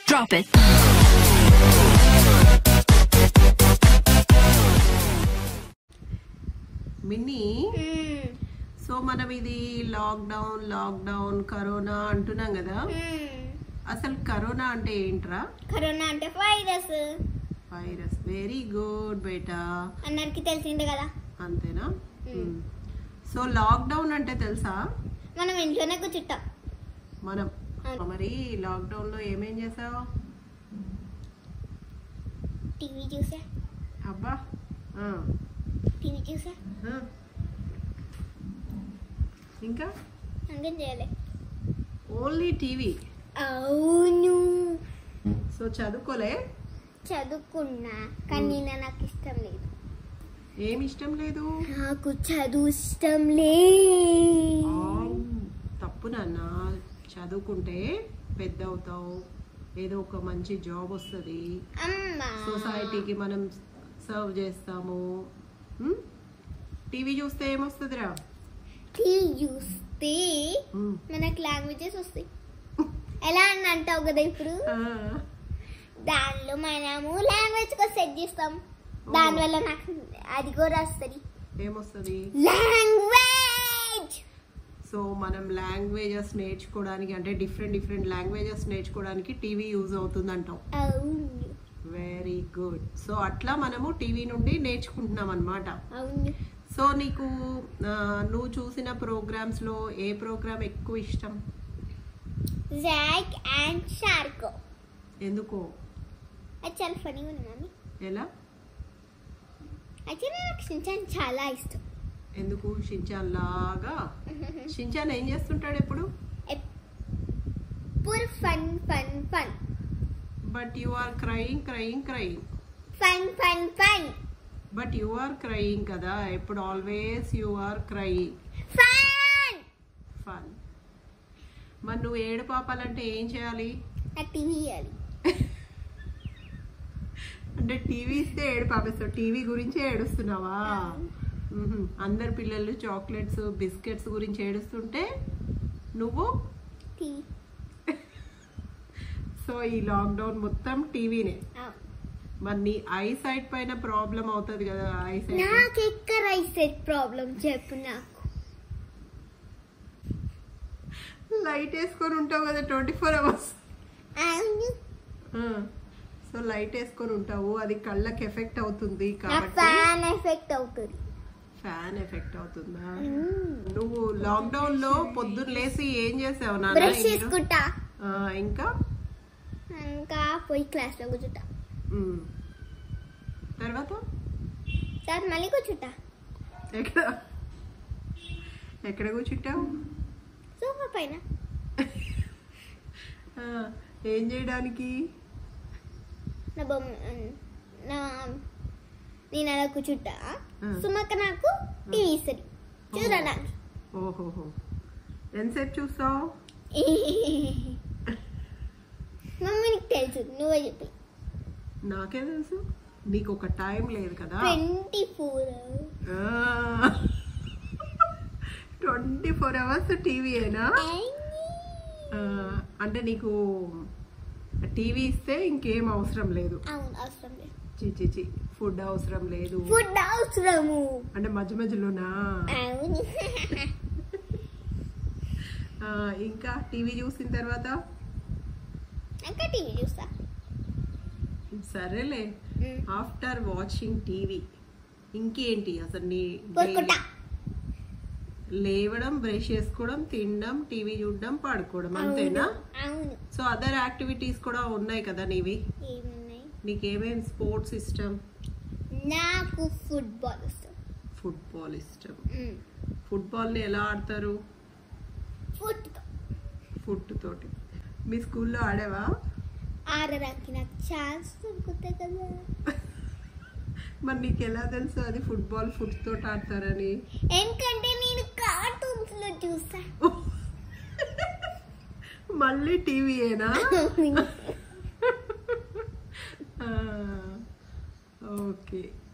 Drop it. Minnie hmm. So మనం ఇది lockdown lockdown corona అంటున్నాం కదా మ్మ్. అసలు కరోనా అంటే ఏంట్రా కరోనా అంటే వైరస్ వైరస్ వెరీ గుడ్ బేటా అందరికి తెలిసిందే కదా అంతేనా మ్మ్. సో లాక్డౌన్ అంటే తెలుసా మనం ఇంట్లోనే కూర్చుంటాం మనం అవును. మరి లాక్డౌన్ లో ఏమేం చేసావు టీవీ చూసా అబ్బా ఆ, టీవీ చూసా ఆ. ఇంకా అందుకని చేయలే ఓన్లీ టీవీ అవును సో చదువుకోలే చదువుకున్నా కానీ నిన్న నాకు ఇష్టం లేదు ఏమి ఇష్టం లేదు నాకు చదువు ఇష్టం లే ఆ, తప్పు నాన్న చదువుకుంటే పెద్ద అవుతావు ఏదో ఒక మంచి జాబ్ వస్తుంది అమ్మా సొసైటీకి మనం సర్వ్ చేస్తాము టీవీ చూస్తే ఏమొస్తుందిరా టీవీ చూస్తే మ్. మనకు లాంగ్వేజెస్ వస్తాయి ఎలా అని అంటావు కదా ఇప్పుడు ఆ, దానిలో మనము లాంగ్వేజ్ కూడా సెట్ చేస్తాం దానివల్ల నాకు అది కూడా వస్తుంది ఏమొస్తుంది లాంగ్వేజ్ సో మనం లాంగ్వేజెస్ నేర్చుకోవడానికి అంటే డిఫరెంట్ డిఫరెంట్ లాంగ్వేజెస్ నేర్చుకోవడానికి టీవీ యూజ్ అవుతుంది అంటాం అవును వెరీ గుడ్ సో అట్లా మనము టీవీ నుండి నేర్చుకుంటున్నాం అనమాట అవును సో నీకు ఆ, నువ్వు చూసిన ప్రోగ్రామ్స్ లో ఏ ప్రోగ్రామ్ ఎక్కువ ఇష్టం జాక్ అండ్ షార్కో ఎందుకో అది చాలా ఫనీ ఉంది మమ్మీ ఎలా అయితే నాకు షించాన్ చాలా ఇష్టం ఎందుకు షించాన్ లాగా షించాన్ ఏం చేస్తుంటాడు ఎప్పుడు ఎప్పుడు fun fun fun but you are crying crying crying fun fun fun but you are crying కదా ఎప్పుడు always you are crying fun fun మరి నువ్వు ఏడు పాపాలంటే ఏం చేయాలి నాకు టీవీ ఇవ్వాలి అంటే టీవీ ఇస్తే ఏడు పాపేస్తావు టీవీ గురించి ఏడుస్తున్నావా మ్హూ. అందరు పిల్లలు చాక్లెట్స్ బిస్కెట్స్ గురించి ఏడుస్తుంటే నువ్వు టీవీ సో ఈ లాక్డౌన్ మొత్తం టీవీనే అవును. మరి నీ ఐ సైట్ పైన ప్రాబ్లం అవుతుంది కదా ఐ సైట్ నాకు ఎక్కడ రైసెట్ ప్రాబ్లం చెప్పు నాకు లైట్ వేసుకొని ఉంటావు కదా ట్వంటీ ఫోర్ అవర్స్ అవును సో లైట్ వేసుకొని ఉంటావు అది కళ్ళకి ఎఫెక్ట్ అవుతుంది నా కాబట్టి ఫ్యాన్ ఎఫెక్ట్ అవుతుంది ఫ్యాన్ ఎఫెక్ట్ అవుతుందా నువ్వు లాక్డౌన్ లో పొద్దున్న లేసి ఏం చేసావు నాన్న బ్రష్ ఇంట్లో? చేసుకుంటా ఆ, ఇంకా ఇంకా పోయి క్లాస్ లో కూర్చుంటా మ్. తర్వాత తర్వాత మళ్ళీ కూర్చుంటా ఎక్కడ ఎక్కడ కూర్చుంటావు సోఫా పైన ఆ, ఏం చేయడానికి నా బొమ్మ నా నేను అలా కూర్చుంటా ఆ. సుమక్క నాకు టీవీ ఇస్తుంది చూడడానికి ఓహోహో ఎంతసేపు చూస్తావు మమ్మీ నీకు తెలుసు నువ్వే చెప్పి నాకే తెలుసు నీకు ఒక టైం లేదు కదా twenty four twenty four hours టీవీయేనా అంటే నీకు టీవీ ఇస్తే ఇంకేం అవసరం లేదు అవును అవసరం లేదు చి చి చి ఫుడ్ అవసరం లేదు ఫుడ్ అవసరము అంటే మధ్య మధ్యలోనా అవును ఆ, ఇంకా టీవీ చూసిన తర్వాత ఇంకా టీవీ చూస్తా సరేలే మ్. ఆఫ్టర్ వాచింగ్ టీవీ ఇంకేంటి అసలు నీ పడుకుంటా లేవడం బ్రష్ చేసుకోవడం తినడం టీవీ చూడడం పడుకోవడం అంతేనా అవును సో అదర్ యాక్టివిటీస్ కూడా ఉన్నాయి కదా నీవి ఏమున్నాయి నీకేమేం స్పోర్ట్స్ ఇష్టం నాకు ఫుట్బాల్ ఇష్టం ఫుట్బాల్ ఇష్టం మ్. ఫుట్బాల్ని ఎలా ఆడతారు ఫుట్ ఫుట్ తోటి మీ స్కూల్లో ఆడేవా ఆడడానికి నాకు ఛాన్స్ దొరుకుతాయి కదా మరి నీకు ఎలా తెలుసు అది ఫుట్బాల్ ఫుట్ తోటి ఆడతారని ఎందుకంటే నేను కార్టూన్స్ లో చూసా మళ్ళీ టీవీయేనా ఓకే